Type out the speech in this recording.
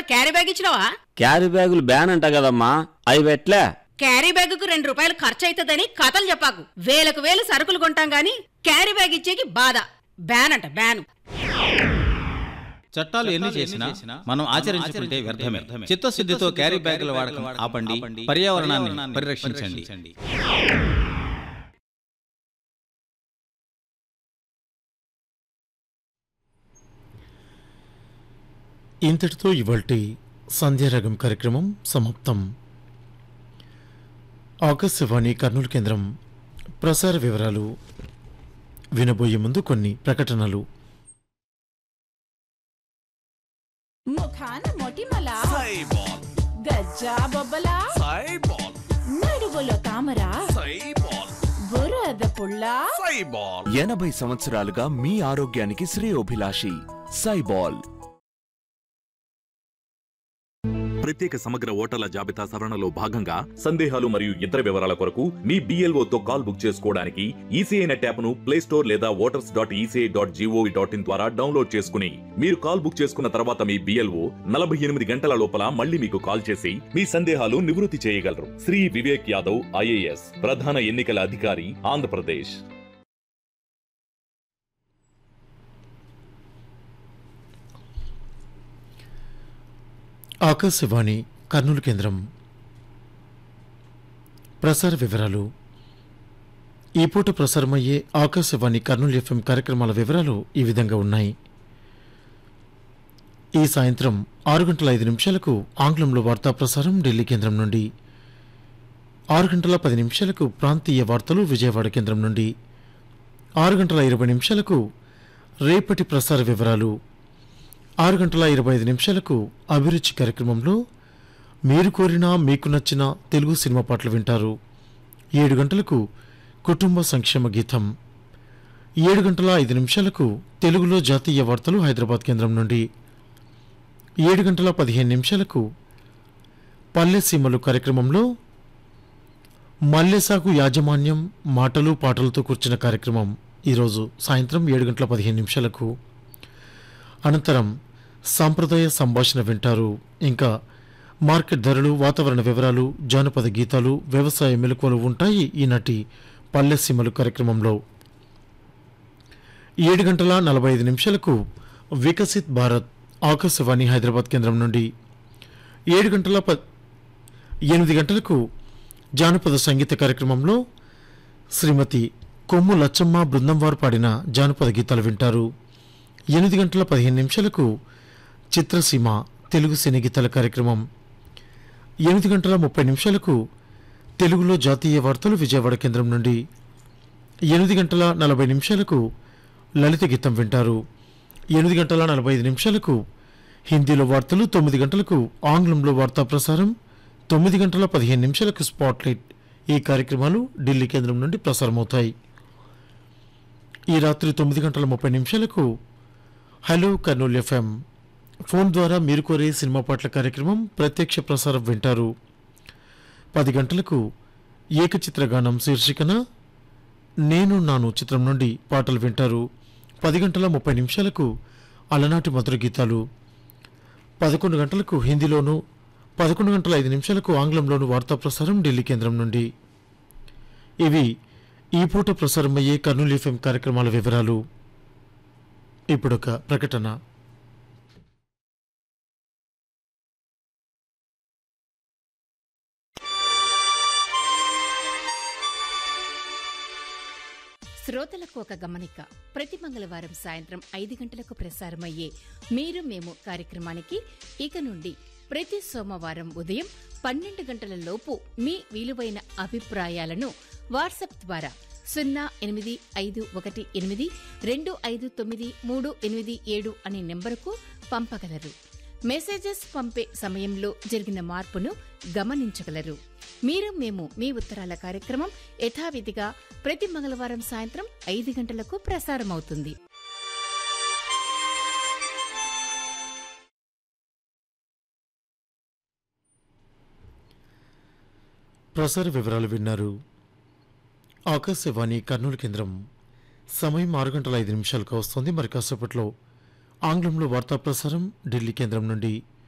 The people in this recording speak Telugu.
క్యారీ బ్యాగ్ ఇచ్చినావా క్యారీ బ్యాగులు బ్యాన్ అంట కదమ్మా అవి పెట్లే క్యారీ బ్యాగుకు రెండు రూపాయలు ఖర్చు అవుతుందని కథలు చెప్పాకు వేలకు వేలు సరుకులు కొంటాం గాని క్యారీ బ్యాగ్ ఇచ్చేకి బాధ బ్యాన్ అంట బ్యాన్ చట్టాలు ఎన్ని చేసినా మనం ఆచరించుకుంటే వ్యర్థమే చిత్తశుద్ధితో క్యారీ బ్యాగుల వాడకం ఆపండి పర్యావరణాన్ని పరిరక్షించండి ఇంతటితో ఇవాల్టి సంధ్యారాగం కార్యక్రమం సమాప్తం ఆకాశవాణి కర్నూలు కేంద్రం ప్రసార వివరాలు వినబోయే ముందు కొన్ని ప్రకటనలు ముఖాన మొటిమల సైబాల్ గజ్జా బొబ్బల సైబాల్ నడువులో తామర సైబాల్ బురద పుల్ల సైబాల్ ఎనభై సంవత్సరాలుగా మీ ఆరోగ్యానికి శ్రేయోభిలాషి సైబాల్ ప్రత్యేక సమగ్ర ఓటర్ల జాబితా సవరణలో భాగంగా సందేహాలు మరియు ఇతర వివరాల కొరకు మీ BLO తో కాల్ బుక్ చేసుకోవడానికి ఈసీఐ నెట్ యాప్ను ప్లే స్టోర్ లేదా voters dot ECI dot GOV dot in ద్వారా డౌన్లోడ్ చేసుకుని మీరు కాల్ బుక్ చేసుకున్న తర్వాత మీ బిఎల్ఓ నలభై ఎనిమిది గంటల లోపల మళ్ళీ మీకు కాల్ చేసి మీ సందేహాలు నివృత్తి చేయగలరు శ్రీ వివేక్ యాదవ్ ఐఏఎస్ ప్రధాన ఎన్నికల అధికారి ఆంధ్రప్రదేశ్ ఆకాశవాణి కర్నూలు కేంద్రం ప్రసార వివరాలు ఈ పూట ప్రసారమయ్యే ఆకాశవాణి కర్నూలు ఎఫ్ఎం కార్యక్రమాల వివరాలు ఈ విధంగా ఉన్నాయి ఈ సాయంత్రం ఆరు గంటల ఐదు నిమిషాలకు ఆంగ్లంలో వార్తా ప్రసారం ఢిల్లీ కేంద్రం నుండి ఆరు గంటల పది నిమిషాలకు ప్రాంతీయ వార్తలు విజయవాడ కేంద్రం నుండి ఆరు గంటల ఇరవై నిమిషాలకు రేపటి ప్రసార వివరాలు ఆరు గంటల ఇరవై ఐదు నిమిషాలకు అభిరుచి కార్యక్రమంలో మీరు కోరిన మీకు నచ్చిన తెలుగు సినిమా పాటలు వింటారు ఏడు గంటలకు కుటుంబ సంక్షేమ గీతం ఏడు గంటల ఐదు నిమిషాలకు తెలుగులో జాతీయ వార్తలు హైదరాబాద్ కేంద్రం నుండి ఏడు గంటల పదిహేను నిమిషాలకు పల్లె సీమలు కార్యక్రమంలో మల్లెసాగు యాజమాన్యం మాటలు పాటలతో కూర్చున్న కార్యక్రమం ఈరోజు సాయంత్రం ఏడు గంటల పదిహేను నిమిషాలకు అనంతరం సాంప్రదాయ సంభాషణ వింటారు ఇంకా మార్కెట్ ధరలు వాతావరణ వివరాలు జానపద గీతాలు వ్యవసాయ మెలకువలు ఉంటాయి ఈనాటి పల్లె సీమలు కార్యక్రమంలో ఏడు గంటల నలభై ఐదు నిమిషాలకు వికసిత్ భారత్ ఆకాశవాణి హైదరాబాద్ కేంద్రం నుండి ఏడు గంటల ప ఎనిమిది గంటలకు జానపద సంగీత కార్యక్రమంలో శ్రీమతి కొమ్ము లచ్చమ్మ బృందం వారు పాడిన జానపద గీతాలు వింటారు ఎనిమిది గంటల పదిహేను నిమిషాలకు చిత్రసీమ తెలుగు సినీ గీతాల కార్యక్రమం ఎనిమిది గంటల ముప్పై నిమిషాలకు తెలుగులో జాతీయ వార్తలు విజయవాడ కేంద్రం నుండి ఎనిమిది గంటల నలభై నిమిషాలకు లలిత గీతం వింటారు ఎనిమిది గంటల నలభై ఐదు నిమిషాలకు హిందీలో వార్తలు తొమ్మిది గంటలకు ఆంగ్లంలో వార్తా ప్రసారం తొమ్మిది గంటల పదిహేను నిమిషాలకు స్పాట్లైట్ ఈ కార్యక్రమాలు ఢిల్లీ కేంద్రం నుండి ప్రసారమవుతాయి ఈ రాత్రి తొమ్మిది గంటల ముప్పై నిమిషాలకు హలో కర్నూలు ఎఫ్ఎం ఫోన్ ద్వారా మీరు కోరే సినిమా పాటల కార్యక్రమం ప్రత్యక్ష ప్రసారం వింటారు పది గంటలకు ఏకచిత్రగానం శీర్షికన నేను నాను చిత్రం నుండి పాటలు వింటారు పది గంటల ముప్పై నిమిషాలకు అలనాటి మధుర గీతాలు పదకొండు గంటలకు హిందీలోను పదకొండు గంటల ఐదు నిమిషాలకు ఆంగ్లంలోను వార్తా ప్రసారం ఢిల్లీ కేంద్రం నుండి ఇవి ఈ పూట ప్రసారమయ్యే కర్నూలు ఎఫ్ఎం కార్యక్రమాల వివరాలు ఇప్పుడొక ప్రకటన శ్రోతలకు ఒక గమనిక ప్రతి మంగళవారం సాయంత్రం ఐదు గంటలకు ప్రసారమయ్యే మీరు మేము కార్యక్రమానికి ఇక నుండి ప్రతి సోమవారం ఉదయం పన్నెండు గంటల లోపు మీ విలువైన అభిప్రాయాలను వాట్సాప్ ద్వారా సున్నా ఎనిమిది ఐదు ఒకటి ఎనిమిది రెండు ఐదు తొమ్మిది మూడు ఎనిమిది ఏడు అనే నెంబరుకు పంపగలరు మెసేజెస్ పంపే సమయంలో జరిగిన మార్పును గమనించగలరు మీరు మేము మీ ఉత్తరాల కార్యక్రమం యథావిధిగా ప్రతి మంగళవారం సాయంత్రం ఐదు గంటలకు ప్రసారమవుతుంది ప్రసార వివరాలు విన్నారు ఆకాశవాణి కర్నూలు కేంద్రం సమయం ఆరు గంటల ఐదు నిమిషాలకు వస్తుంది మరి కాసేపట్లో ఆంగ్లంలో వార్తా ప్రసారం ఢిల్లీ కేంద్రం నుండి